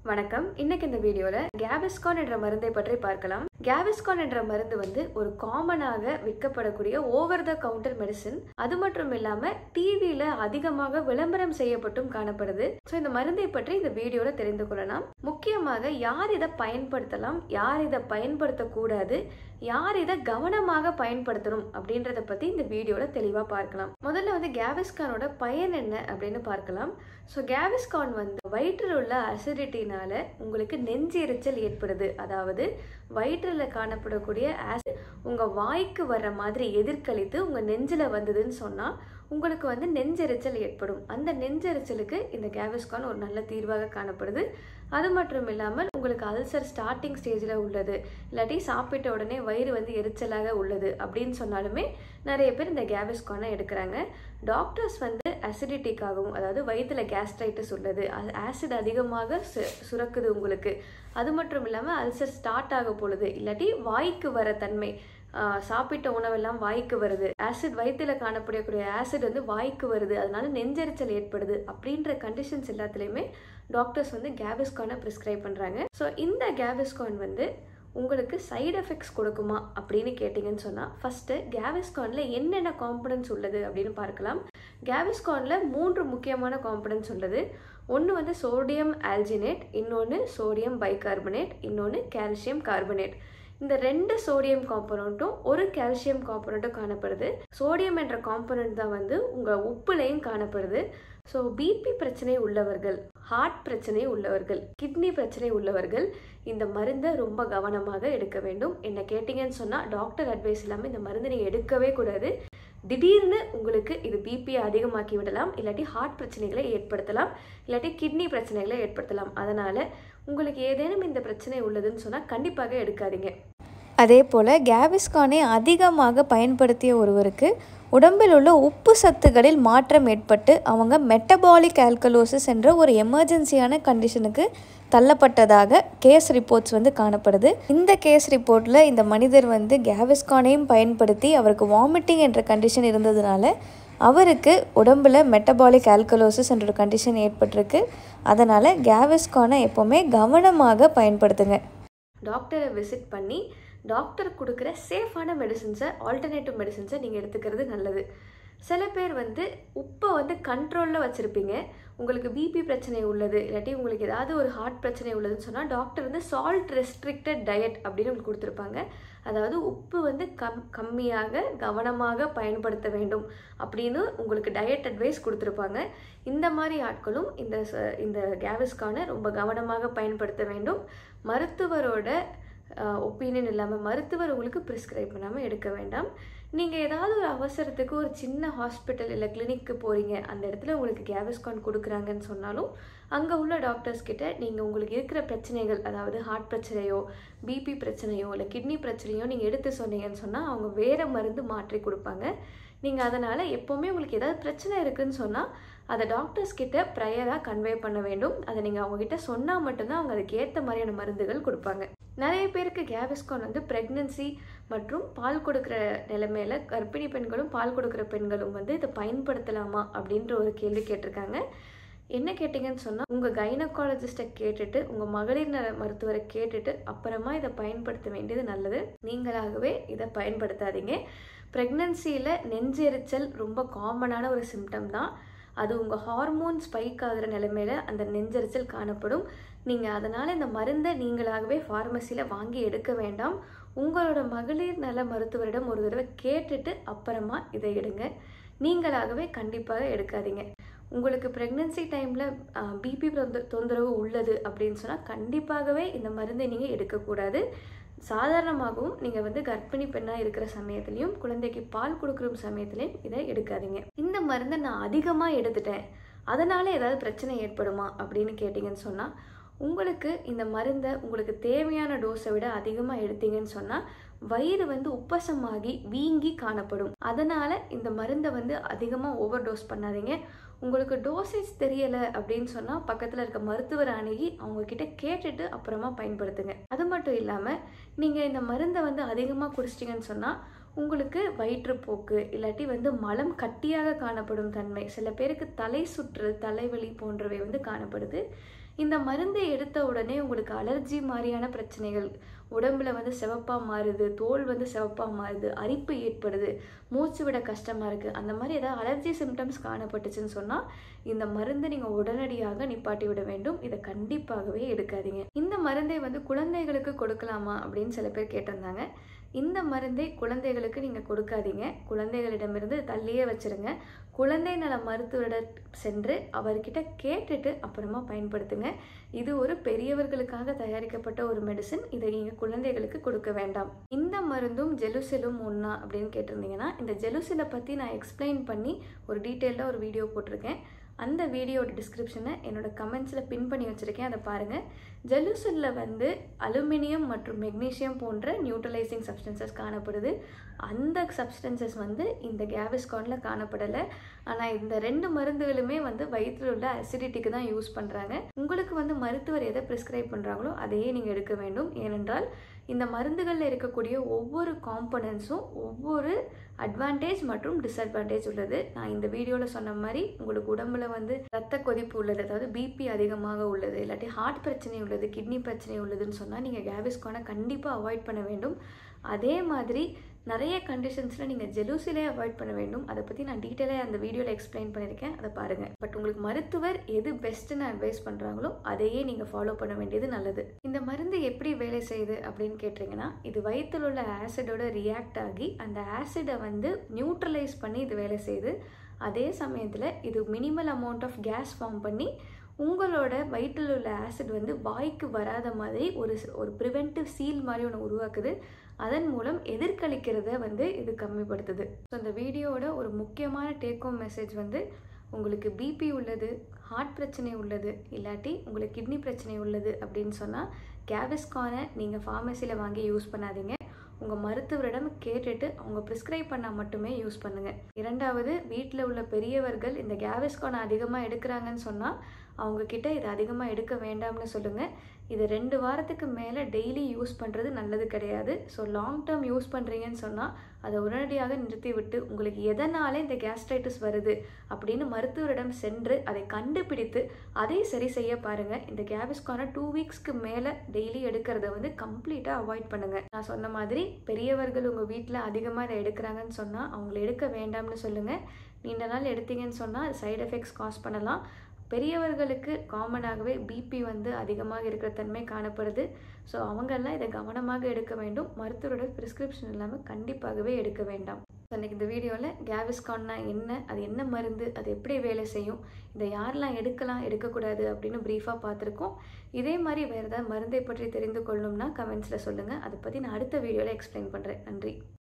வணக்கம் இன்னைக்கு இந்த வீடியோல கேவிஸ்கான் என்ற மருந்தை பற்றி பார்க்கலாம் கேவிஸ்கான் என்ற மருந்து வந்து ஒரு காமனாக விற்கப்படக்கூடிய ஓவர் த கவுண்டர் மெடிசின் அது மட்டும் இல்லாம டிவியில அதிகமாக விளம்பரம் செய்யப்பட்டும் காணப்படுது ஸோ இந்த மருந்தை பற்றி இந்த வீடியோல தெரிந்து கொள்ளலாம் முக்கியமாக யார் இதை பயன்படுத்தலாம் யார் இதை பயன்படுத்தக்கூடாது யார் இதை கவனமாக பயன்படுத்தணும் அப்படின்றத பத்தி இந்த வீடியோல தெளிவா பார்க்கலாம் முதல்ல வந்து கேவிஸ்கானோட பயன் என்ன அப்படின்னு பார்க்கலாம் ஸோ கேவிஸ்கான் வந்து வயிற்றில் உள்ள அசிடிட்டினால உங்களுக்கு நெஞ்சு எரிச்சல் ஏற்படுது அதாவது வயிற்றில் காணப்படக்கூடிய ஆசிட் உங்கள் வாய்க்கு வர்ற மாதிரி எதிர்கழித்து உங்கள் நெஞ்சில் வந்ததுன்னு சொன்னால் உங்களுக்கு வந்து நெஞ்செரிச்சல் ஏற்படும் அந்த நெஞ்செரிச்சலுக்கு இந்த கேவிஸ்கான் ஒரு நல்ல தீர்வாக காணப்படுது அது மட்டும் இல்லாமல் உங்களுக்கு அல்சர் ஸ்டார்டிங் ஸ்டேஜில் உள்ளது இல்லாட்டி சாப்பிட்ட உடனே வயிறு வந்து எரிச்சலாக உள்ளது அப்படின்னு சொன்னாலுமே நிறைய பேர் இந்த கேவிஸ்கானை எடுக்கிறாங்க டாக்டர்ஸ் வந்து அசிடிட்டிக்காகவும் அதாவது வயிற்றுல கேஸ்ட்ரைட்டிஸ் உள்ளது ஆசிட் அதிகமாக சு சுரக்குது உங்களுக்கு அது மட்டும் இல்லாமல் அல்சர் ஸ்டார்ட் ஆக பொழுது இல்லாட்டி வாய்க்கு வர தன்மை சாப்பிட்ட உணவெல்லாம் வாய்க்கு வருது ஆசிட் வயிற்றுல காணப்படக்கூடிய ஆசிட் வந்து வாய்க்கு வருது அதனால நெஞ்செரிச்சல் ஏற்படுது அப்படின்ற கண்டிஷன்ஸ் எல்லாத்துலேயுமே டாக்டர்ஸ் வந்து கேவிஸ்கானை ப்ரிஸ்கிரைப் பண்ணுறாங்க ஸோ இந்த கேவிஸ்கான் வந்து உங்களுக்கு சைடு எஃபெக்ட்ஸ் கொடுக்குமா அப்படின்னு கேட்டிங்கன்னு சொன்னால் ஃபஸ்ட்டு கேவிஸ்கானில் என்னென்ன காம்பனன்ட்ஸ் உள்ளது அப்படின்னு பார்க்கலாம் கேவிஸ்கானில் மூன்று முக்கியமான காம்பனன்ட்ஸ் உள்ளது ஒன்று வந்து சோடியம் ஆல்ஜினேட் இன்னொன்று சோடியம் பைகார்பனேட் இன்னொன்று கால்சியம் கார்பனேட் இந்த ரெண்டு சோடியம் காம்பனண்ட்டும் ஒரு கால்சியம் காம்பனண்ட்டும் காணப்படுது சோடியம் என்ற காம்பனண்ட் தான் வந்து உங்கள் உப்புலையும் காணப்படுது ஸோ பிபி பிரச்சனை உள்ளவர்கள் ஹார்ட் பிரச்சனை உள்ளவர்கள் கிட்னி பிரச்சனை உள்ளவர்கள் இந்த மருந்தை ரொம்ப கவனமாக எடுக்க வேண்டும் என்ன கேட்டிங்கன்னு சொன்னால் டாக்டர் அட்வைஸ் இல்லாமல் இந்த மருந்து நீங்கள் எடுக்கவே கூடாது திடீர்னு உங்களுக்கு இது பிபியை அதிகமாக்கி விடலாம் இல்லாட்டி ஹார்ட் பிரச்சனைகளை ஏற்படுத்தலாம் இல்லாட்டி கிட்னி பிரச்சனைகளை ஏற்படுத்தலாம் அதனால் உங்களுக்கு ஏதேனும் இந்த பிரச்சனை உள்ளதுன்னு சொன்னால் கண்டிப்பாக எடுக்காதீங்க அதே போல் கேவிஸ்கானை அதிகமாக பயன்படுத்திய ஒருவருக்கு உடம்பில் உள்ள உப்பு சத்துகளில் மாற்றம் ஏற்பட்டு அவங்க மெட்டபாலிக் ஆல்கலோசிஸ் என்ற ஒரு எமர்ஜென்சியான கண்டிஷனுக்கு தள்ளப்பட்டதாக கேஸ் ரிப்போர்ட்ஸ் வந்து காணப்படுது இந்த கேஸ் ரிப்போர்ட்டில் இந்த மனிதர் வந்து கேவிஸ்கானையும் பயன்படுத்தி அவருக்கு வாமிட்டிங் என்ற கண்டிஷன் இருந்ததுனால அவருக்கு உடம்பில் மெட்டபாலிக் ஆல்கலோசிஸ் என்ற ஒரு கண்டிஷன் ஏற்பட்டிருக்கு அதனால் கேவிஸ்கானை எப்போவுமே கவனமாக பயன்படுத்துங்க டாக்டரை விசிட் பண்ணி டாக்டர் கொடுக்குற சேஃபான மெடிசின்ஸை ஆல்டர்னேட்டிவ் மெடிசின்ஸை நீங்கள் எடுத்துக்கிறது நல்லது சில பேர் வந்து உப்பை வந்து கண்ட்ரோலில் வச்சுருப்பீங்க உங்களுக்கு பிபி பிரச்சனை உள்ளது இல்லாட்டி உங்களுக்கு ஏதாவது ஒரு ஹார்ட் பிரச்சனை உள்ளதுன்னு சொன்னால் டாக்டர் வந்து சால்ட் ரெஸ்ட்ரிக்டட் டயட் அப்படின்னு உங்களுக்கு கொடுத்துருப்பாங்க அதாவது உப்பு வந்து கம் கம்மியாக கவனமாக பயன்படுத்த வேண்டும் அப்படின்னு உங்களுக்கு டயட் அட்வைஸ் கொடுத்துருப்பாங்க இந்த மாதிரி ஆட்களும் இந்த இந்த கேவிஸ்கானை ரொம்ப கவனமாக பயன்படுத்த வேண்டும் மருத்துவரோட ஒப்பீனியன் இல்லாமல் மருத்துவர் உங்களுக்கு ப்ரிஸ்கிரைப் பண்ணாமல் எடுக்க வேண்டாம் நீங்கள் ஏதாவது ஒரு அவசரத்துக்கு ஒரு சின்ன ஹாஸ்பிட்டல் இல்லை கிளினிக்கு போகிறீங்க அந்த இடத்துல உங்களுக்கு கேவிஸ்கான் கொடுக்குறாங்கன்னு சொன்னாலும் அங்கே உள்ள டாக்டர்ஸ் கிட்ட நீங்கள் உங்களுக்கு இருக்கிற பிரச்சனைகள் அதாவது ஹார்ட் பிரச்சனையோ பிபி பிரச்சனையோ இல்லை கிட்னி பிரச்சனையோ நீங்கள் எடுத்து சொன்னீங்கன்னு சொன்னால் அவங்க வேறு மருந்து மாற்றி கொடுப்பாங்க நீங்கள் அதனால் எப்போவுமே உங்களுக்கு ஏதாவது பிரச்சனை இருக்குதுன்னு சொன்னால் அதை டாக்டர்ஸ் கிட்ட ப்ரையராக கன்வே பண்ண வேண்டும் அதை நீங்கள் அவங்கக்கிட்ட சொன்னால் மட்டும்தான் அவங்க அதுக்கு ஏற்ற மாதிரியான மருந்துகள் கொடுப்பாங்க நிறைய பேருக்கு கேவிஸ்கான் வந்து ப்ரெக்னன்சி மற்றும் பால் கொடுக்குற நிலைமையில கர்ப்பிணி பெண்களும் பால் கொடுக்குற பெண்களும் வந்து இதை பயன்படுத்தலாமா அப்படின்ற ஒரு கேள்வி கேட்டிருக்காங்க என்ன கேட்டிங்கன்னு சொன்னால் உங்கள் கைனகாலஜிஸ்ட்டை கேட்டுட்டு உங்கள் மகளிர் நல மருத்துவரை கேட்டுட்டு அப்புறமா இதை பயன்படுத்த வேண்டியது நல்லது நீங்களாகவே இதை பயன்படுத்தாதீங்க ப்ரெக்னன்சியில் நெஞ்செரிச்சல் ரொம்ப காமனான ஒரு சிம்டம் தான் அது உங்கள் ஹார்மோன் ஸ்பைக் ஆகிற நிலைமையில அந்த நெஞ்சரிச்சல் காணப்படும் நீங்கள் அதனால் இந்த மருந்தை நீங்களாகவே ஃபார்மசியில் வாங்கி எடுக்க வேண்டாம் உங்களோட மகளிர் நல மருத்துவரிடம் ஒரு தடவை கேட்டுட்டு அப்புறமா இதை எடுங்க நீங்களாகவே கண்டிப்பாக எடுக்காதீங்க உங்களுக்கு ப்ரெக்னென்சி டைமில் பிபி தொந்தரவு உள்ளது அப்படின்னு சொன்னால் கண்டிப்பாகவே இந்த மருந்தை நீங்கள் எடுக்கக்கூடாது சாதாரணமாகவும் நீங்கள் வந்து கர்ப்பிணி பெண்ணாக இருக்கிற சமயத்துலையும் குழந்தைக்கு பால் கொடுக்குற சமயத்துலையும் இதை எடுக்காதீங்க இந்த மருந்தை நான் அதிகமாக எடுத்துட்டேன் அதனால் ஏதாவது பிரச்சனை ஏற்படுமா அப்படின்னு கேட்டிங்கன்னு சொன்னால் உங்களுக்கு இந்த மருந்தை உங்களுக்கு தேவையான டோஸை விட அதிகமாக எடுத்தீங்கன்னு சொன்னால் வயிறு வந்து உப்பசமாகி வீங்கி காணப்படும் அதனால் இந்த மருந்தை வந்து அதிகமாக ஓவர் டோஸ் பண்ணாதீங்க உங்களுக்கு டோசேஜ் தெரியலை அப்படின்னு சொன்னால் பக்கத்தில் இருக்க மருத்துவர் அணுகி அவங்கக்கிட்ட கேட்டுட்டு அப்புறமா பயன்படுத்துங்க அது மட்டும் இல்லாமல் நீங்கள் இந்த மருந்தை வந்து அதிகமாக குடிச்சிட்டிங்கன்னு சொன்னால் உங்களுக்கு வயிற்றுப்போக்கு இல்லாட்டி வந்து மலம் கட்டியாக காணப்படும் தன்மை சில பேருக்கு தலை சுற்று தலைவலி போன்றவை வந்து காணப்படுது இந்த மருந்தை எடுத்த உடனே உங்களுக்கு அலர்ஜி மாதிரியான பிரச்சனைகள் உடம்புல வந்து சிவப்பாக மாறுது தோல் வந்து சிவப்பாக மாறுது அரிப்பு ஏற்படுது மூச்சு விட கஷ்டமாக இருக்குது அந்த மாதிரி ஏதாவது அலர்ஜி சிம்டம்ஸ் காணப்பட்டுச்சுன்னு சொன்னால் இந்த மருந்தை நீங்கள் உடனடியாக நிப்பாட்டி விட வேண்டும் இதை கண்டிப்பாகவே எடுக்காதீங்க இந்த மருந்தை வந்து குழந்தைகளுக்கு கொடுக்கலாமா அப்படின்னு சில பேர் கேட்டிருந்தாங்க இந்த மருந்தை குழந்தைகளுக்கு நீங்கள் கொடுக்காதீங்க குழந்தைகளிடமிருந்து தள்ளியே வச்சுருங்க குழந்தை நல மருத்துவரிடம் சென்று அவர்கிட்ட கேட்டுட்டு அப்புறமா பயன்படுத்துங்க இது ஒரு பெரியவர்களுக்காக தயாரிக்கப்பட்ட ஒரு மெடிசன் இதை நீங்கள் குழந்தைகளுக்கு கொடுக்க வேண்டாம் இந்த மருந்தும் ஜெலுசிலும் ஒன்றா அப்படின்னு கேட்டிருந்தீங்கன்னா இந்த ஜெலுசிலை பற்றி நான் எக்ஸ்பிளைன் பண்ணி ஒரு டீட்டெயில்டாக ஒரு வீடியோ போட்டிருக்கேன் அந்த வீடியோட டிஸ்கிரிப்ஷனை என்னோட கமெண்ட்ஸில் பின் பண்ணி வச்சுருக்கேன் அதை பாருங்கள் ஜெலுசிலில் வந்து அலுமினியம் மற்றும் மெக்னீஷியம் போன்ற நியூட்ரலைசிங் சப்ஸ்டன்சஸ் காணப்படுது அந்த சப்ஸ்டன்சஸ் வந்து இந்த கேவிஸ்கானில் காணப்படலை ஆனால் இந்த ரெண்டு மருந்துகளுமே வந்து வயிற்றில் உள்ள அசிடிட்டிக்கு தான் யூஸ் பண்ணுறாங்க உங்களுக்கு வந்து மருத்துவர் எதை ப்ரிஸ்கிரைப் பண்ணுறாங்களோ அதையே நீங்கள் எடுக்க வேண்டும் ஏனென்றால் இந்த மருந்துகளில் இருக்கக்கூடிய ஒவ்வொரு காம்பனன்ஸும் ஒவ்வொரு அட்வான்டேஜ் மற்றும் டிஸ்அட்வான்டேஜ் உள்ளது நான் இந்த வீடியோவில் சொன்ன மாதிரி உங்களுக்கு உடம்புல வந்து ரத்த கொதிப்பு உள்ளது அதாவது பிபி அதிகமாக உள்ளது இல்லாட்டி ஹார்ட் பிரச்சனை உள்ளது கிட்னி பிரச்சனை உள்ளதுன்னு சொன்னால் நீங்கள் கேவிஸ்கானை கண்டிப்பாக அவாய்ட் பண்ண வேண்டும் அதே மாதிரி நிறைய கண்டிஷன்ஸில் நீங்கள் ஜெலூசிலே அவாய்ட் பண்ண வேண்டும் அதை பற்றி நான் டீட்டெயிலாக அந்த வீடியோவில் எக்ஸ்பிளைன் பண்ணியிருக்கேன் அதை பாருங்கள் பட் உங்களுக்கு மருத்துவர் எது பெஸ்ட்டுன்னு அட்வைஸ் பண்ணுறாங்களோ அதையே நீங்கள் ஃபாலோ பண்ண வேண்டியது நல்லது இந்த மருந்து எப்படி வேலை செய்யுது அப்படின்னு கேட்டிங்கன்னா இது வயிற்றில் உள்ள ஆசிடோட ரியாக்ட் ஆகி அந்த ஆசிடை வந்து நியூட்ரலைஸ் பண்ணி இது வேலை செய்யுது அதே சமயத்தில் இது minimal amount of gas form பண்ணி உங்களோட வயிற்றில் உள்ள ஆசிட் வந்து வாய்க்கு வராத மாதிரி ஒரு ஒரு ப்ரிவென்டிவ் சீல் மாதிரி ஒன்று உருவாக்குது அதன் மூலம் எதிர்கலிக்கிறத வந்து இது கம்மிப்படுத்துது ஸோ இந்த வீடியோவோட ஒரு முக்கியமான டேக் ஹோம் மெசேஜ் வந்து உங்களுக்கு பிபி உள்ளது ஹார்ட் பிரச்சனை உள்ளது இல்லாட்டி உங்களுக்கு கிட்னி பிரச்சனை உள்ளது அப்படின்னு சொன்னால் கேவிஸ்கானை நீங்கள் ஃபார்மசியில் வாங்கி யூஸ் பண்ணாதீங்க உங்கள் மருத்துவரிடம் கேட்டுட்டு அவங்க ப்ரிஸ்கிரைப் பண்ணால் மட்டுமே யூஸ் பண்ணுங்கள் இரண்டாவது வீட்டில் உள்ள பெரியவர்கள் இந்த கேவிஸ்கானை அதிகமாக எடுக்கிறாங்கன்னு சொன்னால் அவங்கக்கிட்ட இதை அதிகமாக எடுக்க வேண்டாம்னு சொல்லுங்கள் இது ரெண்டு வாரத்துக்கு மேலே டெய்லி யூஸ் பண்ணுறது நல்லது கிடையாது ஸோ லாங் டேர்ம் யூஸ் பண்ணுறீங்கன்னு சொன்னால் அதை உடனடியாக நிறுத்தி விட்டு உங்களுக்கு எதனால இந்த கேஸ்ட்ரைட்டிஸ் வருது அப்படின்னு மருத்துவரிடம் சென்று அதை கண்டுபிடித்து அதை சரி செய்ய பாருங்கள் இந்த கேவிஸ்கான டூ வீக்ஸ்க்கு மேலே டெய்லி எடுக்கிறத வந்து கம்ப்ளீட்டாக அவாய்ட் பண்ணுங்கள் நான் சொன்ன மாதிரி பெரியவர்கள் உங்கள் வீட்டில் அதிகமாக இதை எடுக்கிறாங்கன்னு சொன்னால் அவங்கள எடுக்க வேண்டாம்னு சொல்லுங்கள் நீண்ட நாள் எடுத்தீங்கன்னு சொன்னால் அது சைடு எஃபெக்ட்ஸ் காஸ் பண்ணலாம் பெரியவர்களுக்கு காமனாகவே பிபி வந்து அதிகமாக இருக்கிற தன்மை காணப்படுது ஸோ அவங்கெல்லாம் இதை கவனமாக எடுக்க வேண்டும் மருத்துவரோட ப்ரிஸ்கிரிப்ஷன் இல்லாமல் கண்டிப்பாகவே எடுக்க வேண்டாம் அன்றைக்கி இந்த வீடியோவில் கேவிஸ்கான்னா என்ன அது என்ன மருந்து அது எப்படி வேலை செய்யும் இதை யாரெல்லாம் எடுக்கலாம் எடுக்கக்கூடாது அப்படின்னு ப்ரீஃபாக பார்த்துருக்கோம் இதே மாதிரி வேறு ஏதாவது மருந்தை பற்றி தெரிந்து கொள்ளணும்னா கமெண்ட்ஸில் சொல்லுங்கள் அதை பற்றி நான் அடுத்த வீடியோவில் எக்ஸ்பிளைன் பண்ணுறேன் நன்றி